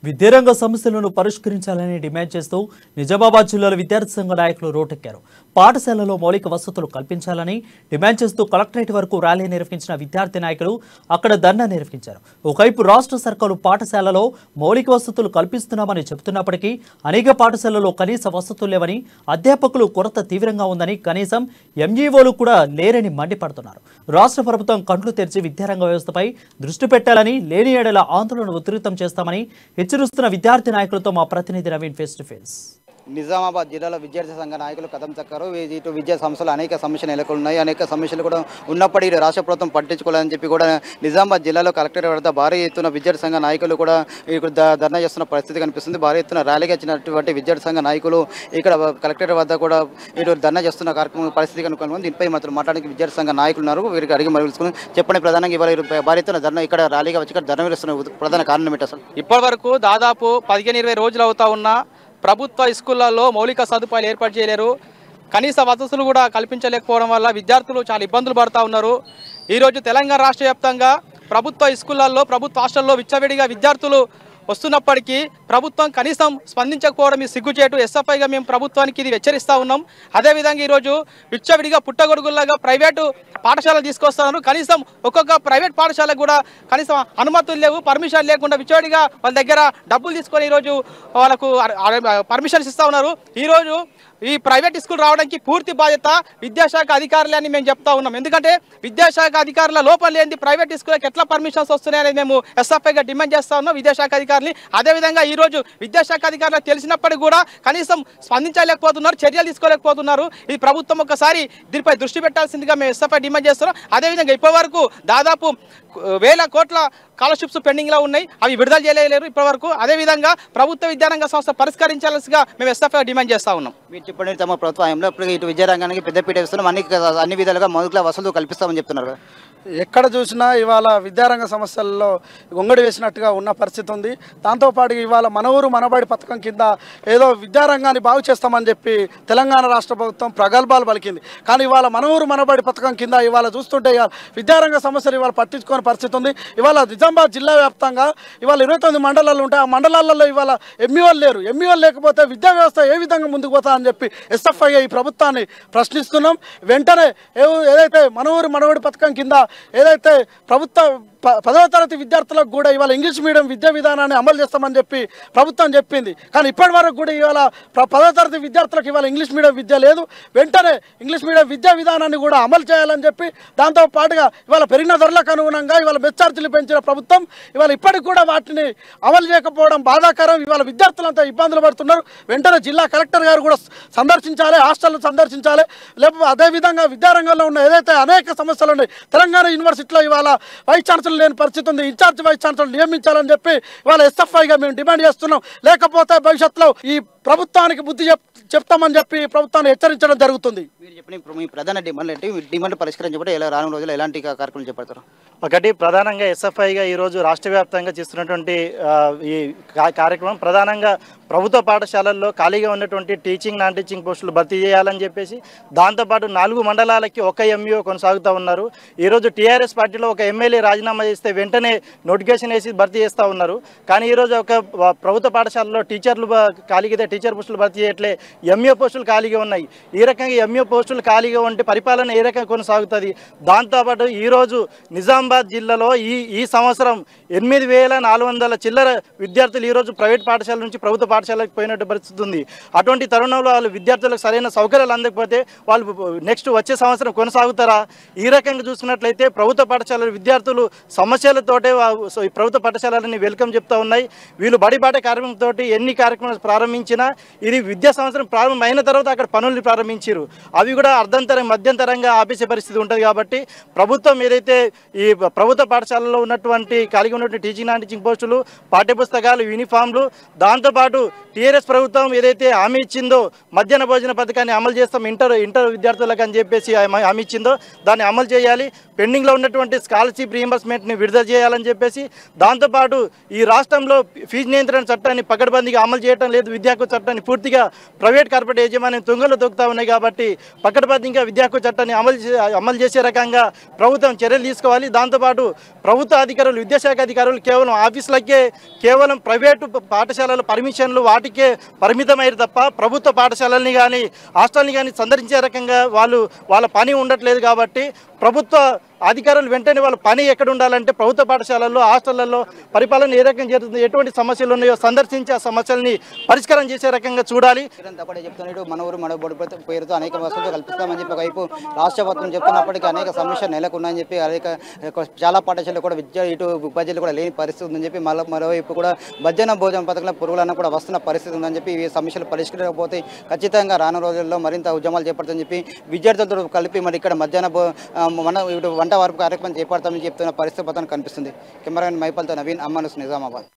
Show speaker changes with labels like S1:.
S1: విద్యారంగ సమస్యలను పరిష్కరించాలని డిమాండ్ చేస్తూ నిజామాబాద్ జిల్లాలో విద్యార్థి సంఘ నాయకులు రోడ్డెక్కారు పాఠశాలలో మౌలిక వసతులు కల్పించాలని డిమాండ్ చేస్తూ కలెక్టరేట్ వరకు ర్యాలీ నిర్వహించిన విద్యార్థి నాయకులు అక్కడ ధర్నా నిర్వహించారు ఒకవైపు రాష్ట్ర సర్కారు పాఠశాలలో మౌలిక వసతులు కల్పిస్తున్నామని చెబుతున్నప్పటికీ అనేక పాఠశాలలో కనీస వసతులు లేవని అధ్యాపకులు కొరత తీవ్రంగా ఉందని కనీసం ఎంఈఓలు కూడా లేరని మండిపడుతున్నారు రాష్ట్ర ప్రభుత్వం కంట్లు తెరిచి విద్యారంగ వ్యవస్థపై దృష్టి పెట్టాలని లేని ఏడల ఆందోళన ఉధృతం చేస్తామని హెచ్చరిస్తున్న విద్యార్థి నాయకులతో మా ప్రతినిధి Naveen face to face
S2: Nizamabad జిల్లాలో విద్యార్థి సంఘ నాయకులు కథం చక్కారు వీ- ఇటు విద్యా సంస్థలు అనేక సమస్యలు నెలకొన్నాయి అనేక సమస్యలు కూడా ఉన్నప్పటికీ రాష్ట్ర ప్రభుత్వం పట్టించుకోవాలని చెప్పి కూడా నిజామాబాద్ జిల్లాలో కలెక్టరేట్ వద్ద భారీ ఎత్తున విద్యార్థి సంఘ నాయకులు కూడా ఇక్కడ ద- ధర్నా చేస్తున్న పరిస్థితి కనిపిస్తుంది భారీ ఎత్తున ర్యాలీగా వచ్చినటువంటి విద్యార్థి సంఘ నాయకులు ఇక్కడ కలెక్టరేట్ వద్ద కూడా ఇటు ధర్నా చేస్తున్న కార్యక్రమం పరిస్థితి కనుక దీనిపై మాత్రం మాట్లాడడానికి విద్యార్థి సంఘ నాయకులు ఉన్నారు వీరికి అడిగి మరి తెలుసుకుని చెప్పండి ప్రధానంగా ఇవాళ వీరు భారీ ఎత్తున ధర్నా ఇక్కడ ర్యాలీగా వచ్చి ఇక్కడ ధర్నా చేస్తున్న ప్రధాన కారణం ఏంటి అసలు
S3: ఇప్పటి వరకు దాదాపు పదిహేను ఇరవై రోజులు అవుతా ఉన్నా ప్రభుత్వ స్కూళ్ళల్లో మౌలిక సదుపాయాలు ఏర్పాటు చేయలేరు కనీస వసతులు కూడా కల్పించలేకపోవడం వల్ల విద్యార్థులు చాలా ఇబ్బందులు పడుతూ ఉన్నారు ఈరోజు తెలంగాణ రాష్ట్ర వ్యాప్తంగా ప్రభుత్వ స్కూళ్ళల్లో ప్రభుత్వ హాస్టల్లో విచ్చవిడిగా విద్యార్థులు వస్తున్నప్పటికీ ప్రభుత్వం కనీసం స్పందించకపోవడం ఈ సిగ్గుచేటు ఎస్ఎఫ్ఐగా మేము ప్రభుత్వానికి ఇది హెచ్చరిస్తూ ఉన్నాం అదేవిధంగా ఈరోజు విచ్చవిడిగా పుట్టగొడుగుల్లాగా ప్రైవేటు పాఠశాలలు తీసుకొస్తున్నారు కనీసం ఒక్కొక్క ప్రైవేట్ పాఠశాలకు కూడా కనీసం అనుమతులు లేవు పర్మిషన్ లేకుండా విచ్చవిడిగా వాళ్ళ దగ్గర డబ్బులు తీసుకొని ఈరోజు వాళ్ళకు పర్మిషన్స్ ఇస్తూ ఉన్నారు ఈరోజు ఈ ప్రైవేట్ స్కూల్ రావడానికి పూర్తి బాధ్యత విద్యాశాఖ అధికారులే అని మేము చెప్తా ఉన్నాం ఎందుకంటే విద్యాశాఖ అధికారుల లోపం లేని ప్రైవేట్ స్కూల్కి ఎట్లా పర్మిషన్స్ వస్తున్నాయని మేము ఎస్ఎఫ్ఐగా డిమాండ్ చేస్తా ఉన్నాం విద్యాశాఖ అధికారులు అదేవిధంగా ఈ రోజు విద్యాశాఖ అధికారులకు తెలిసినప్పటికీ కూడా కనీసం స్పందించలేకపోతున్నారు చర్యలు తీసుకోలేకపోతున్నారు ఇది ప్రభుత్వం ఒకసారి దీనిపై దృష్టి పెట్టాల్సిందిగా మేము ఎస్ఎఫ్ఐ డిమాండ్ చేస్తున్నాం అదేవిధంగా ఇప్పటి వరకు దాదాపు వేల కోట్ల స్కాలర్షిప్స్ పెండింగ్లో ఉన్నాయి అవి విడుదల చేయలేరు ఇప్పటివరకు అదేవిధంగా ప్రభుత్వ విద్యారంగ సంస్థ పరిష్కరించాల్సిగా మేము ఎస్ఎఫ్ఐ డిమాండ్ చేస్తా ఉన్నాం
S2: మీరు చెప్పండి తమ ప్రభుత్వ హయాంలో ఇప్పుడు ఇటు విద్యారంగానికి పెద్దపీట వేస్తున్నాం అన్ని అన్ని విధాలుగా మొదటి వసతులు కల్పిస్తామని చెప్తున్నారు కదా
S4: ఎక్కడ చూసినా ఇవాళ విద్యారంగ సమస్యల్లో గొంగడి వేసినట్టుగా ఉన్న పరిస్థితి ఉంది దాంతోపాటు ఇవాళ మన ఊరు మనబడి పథకం కింద ఏదో విద్యారంగాన్ని బాగు చేస్తామని చెప్పి తెలంగాణ రాష్ట్ర ప్రభుత్వం ప్రగల్భాలు పలికింది కానీ ఇవాళ మన ఊరు మనబడి పథకం కింద ఇవాళ చూస్తుంటే ఇవాళ విద్యారంగ సమస్యలు ఇవాళ పట్టించుకోని పరిస్థితి ఉంది ఇవాళ నిజామాబాద్ జిల్లా వ్యాప్తంగా ఇవాళ ఇరవై తొమ్మిది మండలాలు ఉంటాయి ఆ మండలాలలో ఇవాళ ఎంఈఓలు లేరు ఎంఈఓలు లేకపోతే విద్యా వ్యవస్థ ఏ విధంగా ముందుకు పోతా అని చెప్పి ఎస్ఎఫ్ఐ ఈ ప్రభుత్వాన్ని ప్రశ్నిస్తున్నాం వెంటనే ఏ- ఏదైతే మన ఊరు మనవడి పథకం కింద ఏదైతే ప్రభుత్వ ప- పదవ తరగతి విద్యార్థులకు కూడా ఇవాళ ఇంగ్లీష్ మీడియం విద్యా విధానాన్ని అమలు చేస్తామని చెప్పి ప్రభుత్వం చెప్పింది కానీ ఇప్పటి వరకు కూడా ఇవాళ ప్ర- పదవ తరగతి విద్యార్థులకు ఇవాళ ఇంగ్లీష్ మీడియం విద్య లేదు వెంటనే ఇంగ్లీష్ మీడియం విద్యా విధానాన్ని కూడా అమలు చేయాలని చెప్పి దాంతో పాటుగా ఇవాళ పెరిగిన ధరలకు అనుగుణంగా ఇవాళ బెస్ ఛార్జీలు పెంచిన ప్రభుత్వం ఇవాళ ఇప్పటికి కూడా వాటిని అమలు చేయకపోవడం బాధాకరం ఇవాళ విద్యార్థులంతా ఇబ్బందులు పడుతున్నారు వెంటనే జిల్లా కలెక్టర్ గారు కూడా సందర్శించాలి హాస్టల్ సందర్శించాలి లేకపోతే అదేవిధంగా విద్యారంగంలో ఉన్న ఏదైతే అనేక సమస్యలు ఉన్నాయి తెలంగాణ యూనివర్సిటీలో ఇవాళ వైస్ ఛాన్సలర్ లేని పరిస్థితి ఉంది ఇన్ఛార్జ్ వైస్ ఛాన్సలర్ నియమించాలని చెప్పి ఇవాళ ఎస్ఎఫ్ఐగా మేము డిమాండ్ చేస్తున్నాం లేకపోతే భవిష్యత్తులో ఈ ప్రభుత్వానికి బుద్ధి చెప్ చెప్తామని చెప్పి ప్రభుత్వాన్ని హెచ్చరించడం జరుగుతుంది
S2: మీరు చెప్పిన ఇప్పుడు మీ ప్రధాన డిమాండ్ ఏంటి మీ డిమాండ్ పరిష్కరించబడి ఎలా రానున్న రోజుల్లో ఎలాంటి కార్యక్రమాలు చేపడతారు
S5: ఒకటి ప్రధానంగా ఎస్ఎఫ్ఐగా ఈరోజు రాష్ట్ర వ్యాప్తంగా చేస్తున్నటువంటి ఆ, ఈ కా- కార్యక్రమం ప్రధానంగా ప్రభుత్వ పాఠశాలల్లో ఖాళీగా ఉన్నటువంటి టీచింగ్ నాన్ టీచింగ్ పోస్టులు భర్తీ చేయాలని చెప్పేసి దాంతోపాటు నాలుగు మండలాలకి ఒక ఎంఈఓ కొనసాగుతూ ఉన్నారు ఈరోజు టీఆర్ఎస్ పార్టీలో ఒక ఎమ్మెల్యే రాజీనామా చేస్తే వెంటనే నోటిఫికేషన్ వేసి భర్తీ చేస్తూ ఉన్నారు కానీ ఈరోజు ఒక వ- ప్రభుత్వ పాఠశాలలో టీచర్లు బ- ఖాళీగా టీచర్ పోస్టులు భర్తీ చేయట్లే ఎంఈఓ పోస్టులు ఖాళీగా ఉన్నాయి ఈ రకంగా ఎంఈఓ పోస్టులు ఖాళీగా ఉంటే పరిపాలన ఏ రకంగా కొనసాగుతుంది దాంతోపాటు ఈరోజు నిజామాబాద్ జిల్లాలో ఈ ఈ సంవత్సరం ఎనిమిది వేల నాలుగు వందల చిల్లర విద్యార్థులు ఈరోజు ప్రైవేట్ పాఠశాల నుంచి ప్రభుత్వ పాఠశాలకు పోయినట్టు పరిస్థితి ఉంది అటువంటి తరుణంలో వాళ్ళు విద్యార్థులకు సరైన సౌకర్యాలు అందకపోతే వాళ్ళు నెక్స్ట్ వచ్చే సంవత్సరం కొనసాగుతారా ఈ రకంగా చూసుకున్నట్లయితే ప్రభుత్వ పాఠశాలల విద్యార్థులు సమస్యలతోటే వా- సో ఈ ప్రభుత్వ పాఠశాలని వెల్కమ్ చెప్తా ఉన్నాయి వీళ్ళు బడిబాట కార్యక్రమంతో ఎన్ని కార్యక్రమాలు ప్రారంభించినా ఇది విద్యా సంవత్సరం ప్రారంభం అయిన తర్వాత అక్కడ పనులు ప్రారంభించారు అవి కూడా అర్ధంతరం మధ్యంతరంగా ఆపేసే పరిస్థితి ఉంటుంది కాబట్టి ప్రభుత్వం ఏదైతే ఈ ప్రభుత్వ పాఠశాలలో ఉన్నటువంటి ఖాళీగా ఉన్నటువంటి టీచింగ్ నాన్ టీచింగ్ పోస్టులు పాఠ్యపుస్తకాలు యూనిఫామ్లు దాంతోపాటు టీఆర్ఎస్ ప్రభుత్వం ఏదైతే హామీ ఇచ్చిందో మధ్యాహ్న భోజన పథకాన్ని అమలు చేస్తాం ఇంటర్ ఇంటర్ విద్యార్థులకు అని చెప్పేసి హామీ హామీ ఇచ్చిందో దాన్ని అమలు చేయాలి పెండింగ్లో ఉన్నటువంటి స్కాలర్షిప్ రీఎంబర్స్మెంట్ని విడుదల చేయాలని చెప్పేసి దాంతోపాటు ఈ రాష్ట్రంలో ఫీజు నియంత్రణ చట్టాన్ని పకడ్బందీగా అమలు చేయడం లేదు విద్యాకు చట్టాన్ని పూర్తిగా ప్రైవేట్ కార్పొరేట్ యాజమాన్యం తుంగలో తొక్కుతా ఉన్నాయి కాబట్టి పక్కడబద్దంగా విద్యా హక్కు చట్టాన్ని అమలు చే- అమలు చేసే రకంగా ప్రభుత్వం చర్యలు తీసుకోవాలి దాంతోపాటు ప్రభుత్వ అధికారులు విద్యాశాఖ అధికారులు కేవలం ఆఫీసులకే కేవలం ప్రైవేటు ప- పాఠశాలల పర్మిషన్లు వాటికే పరిమితమయ్యారు తప్ప ప్రభుత్వ పాఠశాలల్ని కానీ హాస్టల్ని కానీ సందర్శించే రకంగా వాళ్ళు వాళ్ళ పని ఉండట్లేదు కాబట్టి ప్రభుత్వ అధికారులు వెంటనే వాళ్ళ పని ఎక్కడ ఉండాలంటే ప్రభుత్వ పాఠశాలల్లో హాస్టళ్లలో పరిపాలన ఏ రకంగా జరుగుతుంది ఎటువంటి సమస్యలు ఉన్నాయో సందర్శించి ఆ సమస్యల్ని పరిష్కారం చేసే రకంగా చూడాలి
S2: కిరణ్ తప్పడే చెప్తున్నాడు మన ఊరు మన బొడి పేరుతో అనేక వసతులు కల్పిస్తామని చెప్పి ఒకవైపు రాష్ట్ర ప్రభుత్వం చెప్తున్నప్పటికీ అనేక సమస్యలు నెలకొన్నాయని చెప్పి అనేక చాలా పాఠశాలలు కూడా విద్య ఇటు ఉపాధ్యాయులు కూడా లేని పరిస్థితి ఉందని చెప్పి మరో మరోవైపు కూడా మధ్యాహ్న భోజన పథకంలో పురుగులన్న కూడా వస్తున్న పరిస్థితి ఉందని చెప్పి ఈ సమస్యలు పరిష్కరించకపోతే ఖచ్చితంగా రాను రోజుల్లో మరింత ఉద్యమాలు చేపడతామని చెప్పి విద్యార్థులతో కలిపి మరి ఇక్కడ మధ్యాహ్న భో ఆ, మన ఇటు వంట వార్పు కార్యక్రమం చేపడతామని చెప్తున్న పరిస్థితి పథకం కనిపిస్తుంది కెమెరామెన్ మైపల్తో నవీన్ అమ్మానుస్ నిజామాబాద్